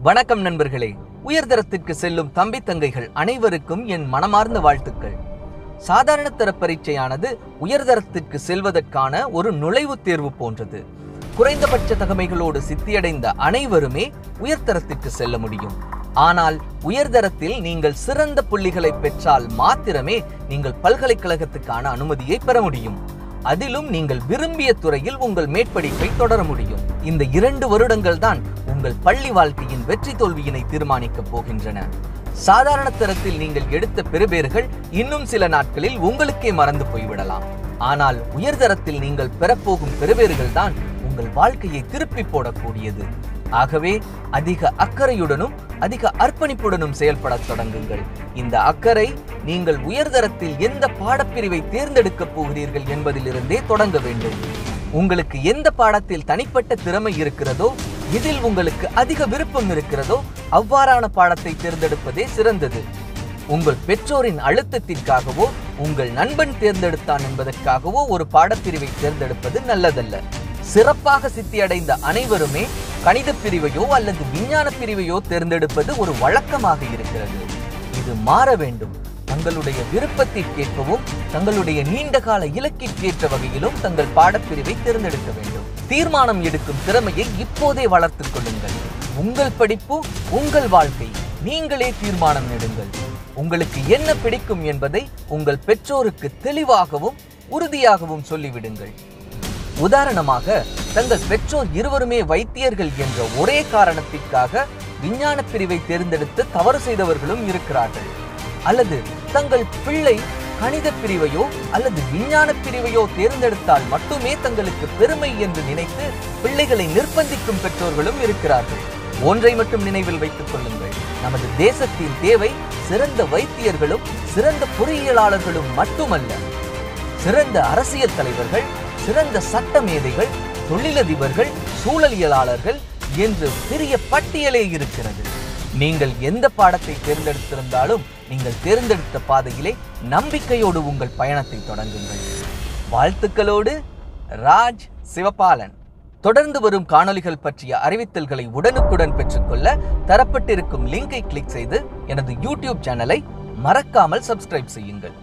வணக்கம் நண்பர்களே உயர்தரத்திற்கு செல்லும் தம்பி தங்கைகள் அனைவருக்கும் என் மனமார்ந்த வாழ்த்துக்கள் சாதாரண தர பரீட்சையானது உயர்தரத்திற்கு செல்வதற்கான ஒரு நுழைவுத் தேர்வு போன்றது குறைந்தபட்ச தகமைகளோடு சித்தியடைந்த அனைவருமே உயர்தரத்திற்கு செல்ல முடியும் ஆனால் உயர்தரத்தில் நீங்கள் சிறந்த புள்ளிகளை பெற்றால் மாத்திரமே நீங்கள் பல்கலைக்கழகத்துக்கான அனுமதியை பெற முடியும் அதிலும் நீங்கள் விரும்பிய துறையில் உங்கள் மேற்படிப்பை தொடர முடியும் இந்த இரண்டு வருடங்கள் தான் உங்கள் பள்ளி வாழ்க்கையின் வெற்றி தோல்வியினை தீர்மானிக்கப் போகின்றன சாதாரண தரத்தில் நீங்கள் எடுத்த பெறுபேறுகள் இன்னும் சில நாட்களில் உங்களுக்கே மறந்து போய்விடலாம் ஆனால் உயர்தரத்தில் நீங்கள் பெறப்போகும் பெறுபேறுகள் தான் உங்கள் வாழ்க்கையை திருப்பி போடக்கூடியது ஆகவே அதிக அக்கறையுடனும் அதிக அர்ப்பணிப்புடனும் செயல்படத் தொடங்குங்கள் இந்த அக்கறை நீங்கள் உயர்தரத்தில் எந்த பாடப்பிரிவை தேர்ந்தெடுக்கப் போகிறீர்கள் என்பதிலிருந்தே தொடங்க வேண்டும் உங்களுக்கு எந்த பாடத்தில் தனிப்பட்ட திறமை இருக்கிறதோ இதில் உங்களுக்கு அதிக விருப்பம் இருக்கிறதோ அவ்வாறான பாடத்தை தேர்ந்தெடுப்பதே சிறந்தது உங்கள் பெற்றோரின் அழுத்தத்திற்காகவோ உங்கள் நண்பன் தேர்ந்தெடுத்தான் என்பதற்காகவோ ஒரு பாடப்பிரிவை தேர்ந்தெடுப்பது நல்லதல்ல சிறப்பாக சித்தியடைந்த அனைவருமே கணித பிரிவையோ அல்லது விஞ்ஞான பிரிவையோ தேர்ந்தெடுப்பது ஒரு வழக்கமாக இருக்கிறது இது மாற வேண்டும் தங்களுடைய விருப்பத்திற்கேற்பவும் தங்களுடைய நீண்டகால இலக்கிற்கேற்ற வகையிலும் தங்கள் பாடப்பிரிவை தேர்ந்தெடுக்க வேண்டும் தீர்மானம் எடுக்கும் திறமையை இப்போதே வளர்த்துக் கொள்ளுங்கள் உங்கள் படிப்பு உங்கள் வாழ்க்கை நீங்களே தீர்மானம் எடுங்கள் உங்களுக்கு என்ன பிடிக்கும் என்பதை உங்கள் பெற்றோருக்கு தெளிவாகவும் உறுதியாகவும் சொல்லிவிடுங்கள் உதாரணமாக தங்கள் பெற்றோர் இருவருமே வைத்தியர்கள் என்ற ஒரே காரணத்திற்காக விஞ்ஞான பிரிவை தேர்ந்தெடுத்து தவறு செய்தவர்களும் இருக்கிறார்கள் அல்லது தங்கள் பிள்ளை கணித பிரிவையோ அல்லது விஞ்ஞான பிரிவையோ தேர்ந்தெடுத்தால் மட்டுமே தங்களுக்கு பெருமை என்று நினைத்து பிள்ளைகளை நிர்பந்திக்கும் பெற்றோர்களும் இருக்கிறார்கள் ஒன்றை மட்டும் நினைவில் வைத்துக் கொள்ளுங்கள் நமது தேசத்தின் தேவை சிறந்த வைத்தியர்களும் சிறந்த பொறியியலாளர்களும் மட்டுமல்ல சிறந்த அரசியல் தலைவர்கள் சிறந்த சட்ட மேதைகள் தொழிலதிபர்கள் சூழலியலாளர்கள் என்று பெரிய பட்டியலே இருக்கிறது நீங்கள் எந்த பாடத்தை தேர்ந்தெடுத்திருந்தாலும் நீங்கள் தேர்ந்தெடுத்த பாதையிலே நம்பிக்கையோடு உங்கள் பயணத்தை தொடங்குங்கள் வாழ்த்துக்களோடு ராஜ் சிவபாலன் தொடர்ந்து வரும் காணொளிகள் பற்றிய அறிவித்தல்களை உடனுக்குடன் பெற்றுக்கொள்ள தரப்பட்டிருக்கும் லிங்கை கிளிக் செய்து எனது யூடியூப் சேனலை மறக்காமல் சப்ஸ்கிரைப் செய்யுங்கள்